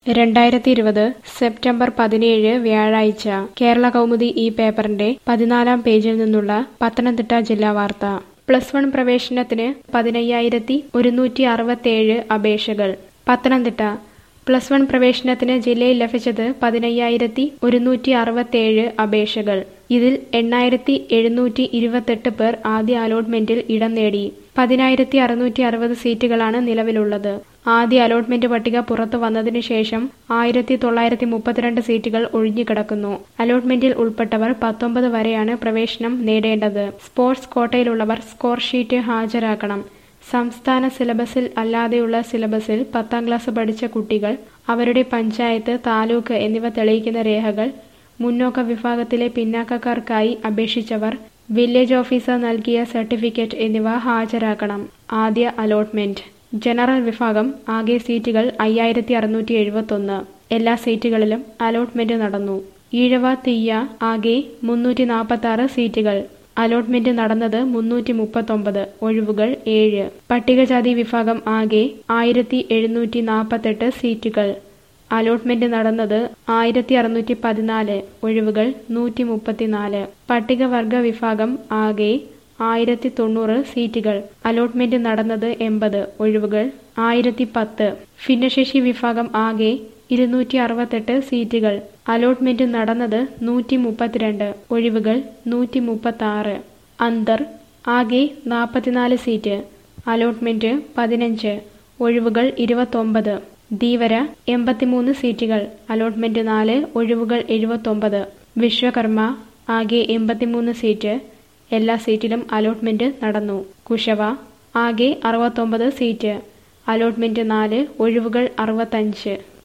രണ്ടായിരത്തി ഇരുപത് സെപ്റ്റംബർ പതിനേഴ് വ്യാഴാഴ്ച കേരള കൗമുദി ഈ പേപ്പറിന്റെ പതിനാലാം പേജിൽ നിന്നുള്ള പത്തനംതിട്ട ജില്ലാ വാർത്ത പ്ലസ് വൺ പ്രവേശനത്തിന് പതിനയ്യായിരത്തി ഒരുന്നൂറ്റി അറുപത്തേഴ് അപേക്ഷകൾ പത്തനംതിട്ട പ്ലസ് വൺ പ്രവേശനത്തിന് ജില്ലയിൽ ലഭിച്ചത് പതിനയ്യായിരത്തി ഒരുന്നൂറ്റി അറുപത്തേഴ് അപേക്ഷകൾ ഇതിൽ എണ്ണായിരത്തി എഴുന്നൂറ്റി ഇരുപത്തെട്ട് പേർ ആദ്യ അലോട്ട്മെന്റിൽ ഇടം നേടി പതിനായിരത്തി അറുന്നൂറ്റി അറുപത് സീറ്റുകളാണ് നിലവിലുള്ളത് ആദ്യ അലോട്ട്മെന്റ് പട്ടിക പുറത്തു വന്നതിനു ശേഷം ആയിരത്തി തൊള്ളായിരത്തി മുപ്പത്തിരണ്ട് സീറ്റുകൾ ഒഴിഞ്ഞുകിടക്കുന്നു അലോട്ട്മെന്റിൽ ഉൾപ്പെട്ടവർ പത്തൊമ്പത് വരെയാണ് പ്രവേശനം നേടേണ്ടത് സ്പോർട്സ് കോട്ടയിലുള്ളവർ സ്കോർ ഷീറ്റ് ഹാജരാക്കണം സംസ്ഥാന സിലബസിൽ അല്ലാതെയുള്ള സിലബസിൽ പത്താം ക്ലാസ് പഠിച്ച കുട്ടികൾ അവരുടെ പഞ്ചായത്ത് താലൂക്ക് എന്നിവ തെളിയിക്കുന്ന രേഖകൾ മുന്നോക്ക വിഭാഗത്തിലെ പിന്നാക്കക്കാർക്കായി അപേക്ഷിച്ചവർ വില്ലേജ് ഓഫീസർ നൽകിയ സർട്ടിഫിക്കറ്റ് എന്നിവ ഹാജരാക്കണം ആദ്യ അലോട്ട്മെന്റ് ജനറൽ വിഭാഗം ആകെ സീറ്റുകൾ അയ്യായിരത്തി അറുന്നൂറ്റി എഴുപത്തൊന്ന് എല്ലാ സീറ്റുകളിലും അലോട്ട്മെന്റ് നടന്നു ഈഴവ തീയ ആകെ മുന്നൂറ്റി നാൽപ്പത്തി ആറ് സീറ്റുകൾ അലോട്ട്മെന്റ് നടന്നത് മുന്നൂറ്റി മുപ്പത്തൊമ്പത് ഒഴിവുകൾ ഏഴ് പട്ടികജാതി വിഭാഗം ആകെ ആയിരത്തി എഴുന്നൂറ്റി നാൽപ്പത്തെട്ട് സീറ്റുകൾ അലോട്ട്മെന്റ് നടന്നത് ആയിരത്തി അറുന്നൂറ്റി പതിനാല് ഒഴിവുകൾ നൂറ്റി മുപ്പത്തിനാല് പട്ടികവർഗ വിഭാഗം ആകെ ആയിരത്തി തൊണ്ണൂറ് സീറ്റുകൾ അലോട്ട്മെന്റ് നടന്നത് എൺപത് ഒഴിവുകൾ ആയിരത്തി പത്ത് ഭിന്നശേഷി വിഭാഗം ആകെ ഇരുന്നൂറ്റി അറുപത്തെട്ട് സീറ്റുകൾ അലോട്ട്മെന്റ് നടന്നത് നൂറ്റി മുപ്പത്തിരണ്ട് ഒഴിവുകൾ നൂറ്റി മുപ്പത്തി ആറ് അന്തർ ആകെ നാൽപ്പത്തിനാല് സീറ്റ് അലോട്ട്മെന്റ് പതിനഞ്ച് ഒഴിവുകൾ ഇരുപത്തൊമ്പത് ധീവര എൺപത്തിമൂന്ന് സീറ്റുകൾ അലോട്ട്മെന്റ് നാല് ഒഴിവുകൾ എഴുപത്തൊമ്പത് വിശ്വകർമ്മ ആകെ എൺപത്തിമൂന്ന് സീറ്റ് എല്ലാ സീറ്റിലും അലോട്ട്മെന്റ് നടന്നു കുശവ ആകെ അറുപത്തൊമ്പത് സീറ്റ് അലോട്ട്മെന്റ് നാല് ഒഴിവുകൾ അറുപത്തഞ്ച്